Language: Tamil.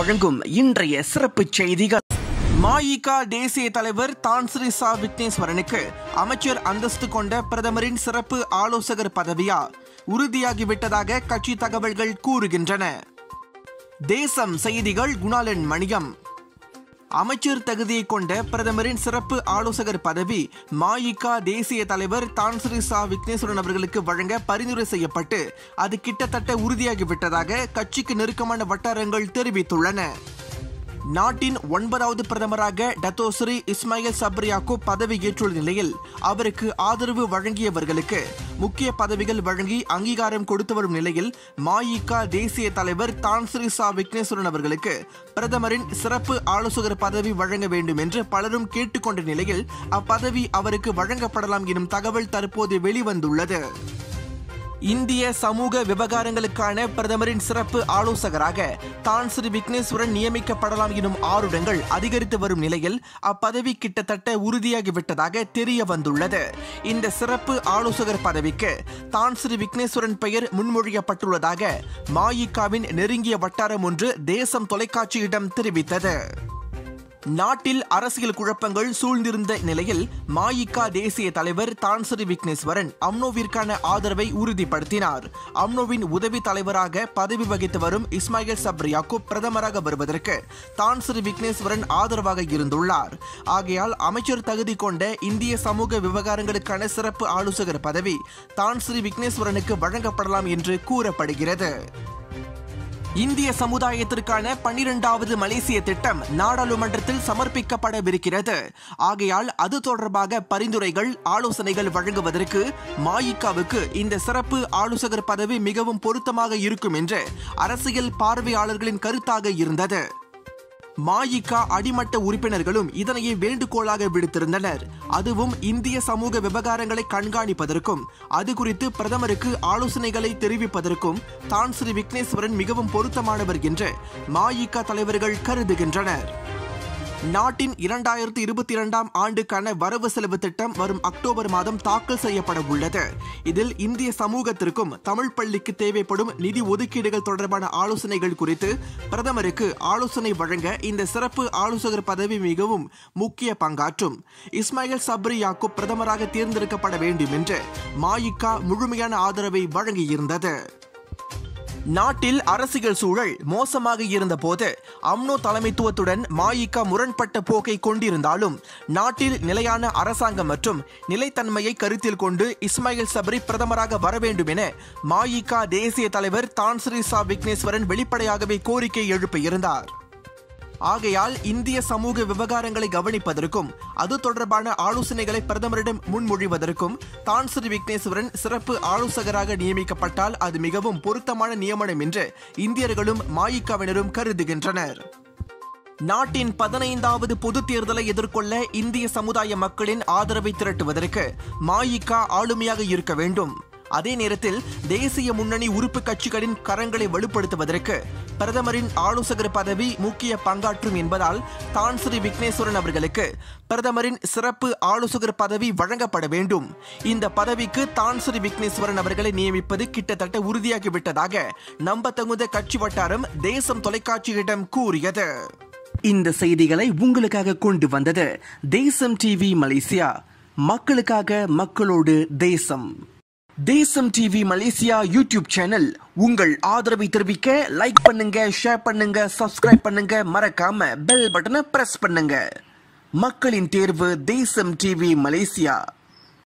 வழங்கும் இன்றைய சிறப்பு செய்திகள் மாயிகா தேசிய தலைவர் தான்ஸ்ரீ சா விக்னேஸ்வரனுக்கு அமைச்சர் அந்தஸ்து கொண்ட பிரதமரின் சிறப்பு ஆலோசகர் பதவியா உறுதியாகிவிட்டதாக கட்சி தகவல்கள் கூறுகின்றன தேசம் செய்திகள் குணாலன் மணியம் அமைச்சர் தகுதியை கொண்ட பிரதமரின் சிறப்பு ஆலோசகர் பதவி மாயிகா தேசிய தலைவர் தான்ஸ்ரீ சா விக்னேஸ்வரன் அவர்களுக்கு வழங்க பரிந்துரை செய்யப்பட்டு அது கிட்டத்தட்ட உறுதியாகிவிட்டதாக கட்சிக்கு நெருக்கமான வட்டாரங்கள் தெரிவித்துள்ளன நாட்டின் ஒன்பதாவது பிரதமராக டத்தோஸ்ரீ இஸ்மாயில் சப்ரி யாக்கூப் பதவியேற்றுள்ள நிலையில் அவருக்கு ஆதரவு வழங்கியவர்களுக்கு முக்கிய பதவிகள் வழங்கி அங்கீகாரம் கொடுத்து வரும் நிலையில் மாயிகா தேசிய தலைவர் தான்ஸ்ரீ சா விக்னேஸ்வரன் அவர்களுக்கு பிரதமரின் சிறப்பு ஆலோசகர் பதவி வழங்க வேண்டும் என்று பலரும் கேட்டுக்கொண்ட நிலையில் அப்பதவி அவருக்கு வழங்கப்படலாம் எனும் தகவல் தற்போது வெளிவந்துள்ளது இந்திய சமூக விவகாரங்களுக்கான பிரதமரின் சிறப்பு ஆலோசகராக தான் ஸ்ரீ விக்னேஸ்வரன் நியமிக்கப்படலாம் எனும் ஆருடங்கள் அதிகரித்து வரும் நிலையில் அப்பதவி கிட்டத்தட்ட உறுதியாகிவிட்டதாக தெரிய வந்துள்ளது இந்த சிறப்பு ஆலோசகர் பதவிக்கு தான் ஸ்ரீ விக்னேஸ்வரன் பெயர் முன்மொழியப்பட்டுள்ளதாக மாயிகாவின் நெருங்கிய வட்டாரம் ஒன்று தேசம் தொலைக்காட்சியிடம் தெரிவித்தது நாட்டில் அரசியல் குழப்பங்கள் சூழ்ந்திருந்த நிலையில் மாயிகா தேசிய தலைவர் தான்சரி விக்னேஸ்வரன் அம்னோவிற்கான ஆதரவை உறுதிப்படுத்தினார் அம்னோவின் உதவி தலைவராக பதவி வகித்து வரும் இஸ்மாயில் சப்ரி யாக்கூப் பிரதமராக வருவதற்கு தான்சரி விக்னேஸ்வரன் ஆதரவாக இருந்துள்ளார் ஆகையால் அமைச்சர் தகுதி கொண்ட இந்திய சமூக விவகாரங்களுக்கான சிறப்பு ஆலோசகர் பதவி தான்ஸ்ரீ விக்னேஸ்வரனுக்கு வழங்கப்படலாம் என்று கூறப்படுகிறது இந்திய சமுதாயத்திற்கான பன்னிரெண்டாவது மலேசிய திட்டம் நாடாளுமன்றத்தில் சமர்ப்பிக்கப்படவிருக்கிறது ஆகையால் அது தொடர்பாக பரிந்துரைகள் ஆலோசனைகள் வழங்குவதற்கு மாயிகாவுக்கு இந்த சிறப்பு ஆலோசகர் பதவி மிகவும் பொருத்தமாக இருக்கும் என்று அரசியல் பார்வையாளர்களின் கருத்தாக இருந்தது மாயிகா அடிமட்ட உறுப்பினர்களும் இதனையே வேண்டுகோளாக விடுத்திருந்தனர் அதுவும் இந்திய சமூக விவகாரங்களை கண்காணிப்பதற்கும் அது குறித்து பிரதமருக்கு ஆலோசனைகளை தெரிவிப்பதற்கும் தான் ஸ்ரீ விக்னேஸ்வரன் மிகவும் பொருத்தமானவர் என்று மாயிகா தலைவர்கள் கருதுகின்றனர் நாட்டின் இரண்டாயிரத்தி இருபத்தி இரண்டாம் ஆண்டுக்கான வரவு செலவு திட்டம் வரும் அக்டோபர் மாதம் தாக்கல் செய்யப்பட உள்ளது இதில் இந்திய சமூகத்திற்கும் தமிழ் பள்ளிக்கு தேவைப்படும் நிதி ஒதுக்கீடுகள் தொடர்பான ஆலோசனைகள் குறித்து பிரதமருக்கு ஆலோசனை வழங்க இந்த சிறப்பு ஆலோசகர் பதவி மிகவும் முக்கிய பங்காற்றும் இஸ்மாயில் சப்ரி யாக்கூப் பிரதமராக தேர்ந்தெடுக்கப்பட வேண்டும் என்று மாயிகா முழுமையான ஆதரவை வழங்கியிருந்தது நாட்டில் அரசியல் சூழல் மோசமாக இருந்தபோது அம்னோ தலைமைத்துவத்துடன் மாயிகா முரண்பட்ட போக்கை கொண்டிருந்தாலும் நாட்டில் நிலையான அரசாங்கம் மற்றும் நிலைத்தன்மையை கருத்தில் கொண்டு இஸ்மாயில் சபரி பிரதமராக வர வேண்டும் என மாயிகா தேசிய தலைவர் தான்ஸ்ரீ சா விக்னேஸ்வரன் வெளிப்படையாகவே கோரிக்கை எழுப்பியிருந்தார் ஆகையால் இந்திய சமூக விவகாரங்களை கவனிப்பதற்கும் அது தொடர்பான ஆலோசனைகளை பிரதமரிடம் முன்மொழிவதற்கும் தான் ஸ்ரீ விக்னேஸ்வரன் சிறப்பு ஆலோசகராக நியமிக்கப்பட்டால் அது மிகவும் பொருத்தமான நியமனம் என்று இந்தியர்களும் மாயிக்காவினரும் கருதுகின்றனர் நாட்டின் பதினைந்தாவது பொதுத் தேர்தலை எதிர்கொள்ள இந்திய சமுதாய மக்களின் ஆதரவை திரட்டுவதற்கு மாயிகா ஆளுமையாக இருக்க வேண்டும் அதே நேரத்தில் தேசிய முன்னணி உறுப்பு கட்சிகளின் கரங்களை வலுப்படுத்துவதற்கு பிரதமரின் ஆலோசகர் பதவி முக்கிய பங்காற்றும் என்பதால் தான் ஸ்ரீ விக்னேஸ்வரன் அவர்களுக்கு பிரதமரின் சிறப்பு ஆலோசகர் பதவி வழங்கப்பட வேண்டும் இந்த பதவிக்கு தான் ஸ்ரீ விக்னேஸ்வரன் அவர்களை நியமிப்பது கிட்டத்தட்ட உறுதியாகிவிட்டதாக நம்பத்தகுந்த கட்சி வட்டாரம் தேசம் தொலைக்காட்சியிடம் கூறியது இந்த செய்திகளை உங்களுக்காக கொண்டு வந்தது தேசம் டிவி மலேசியா மக்களுக்காக மக்களோடு தேசம் தேசம் டிவி மலேசியா யூடியூப் சேனல் உங்கள் ஆதரவை தெரிவிக்க லைக் பண்ணுங்க ஷேர் பண்ணுங்க சப்ஸ்கிரைப் பண்ணுங்க மறக்காம பெல் பட்டனை பிரஸ் பண்ணுங்க மக்களின் தேர்வு தேசம் டிவி மலேசியா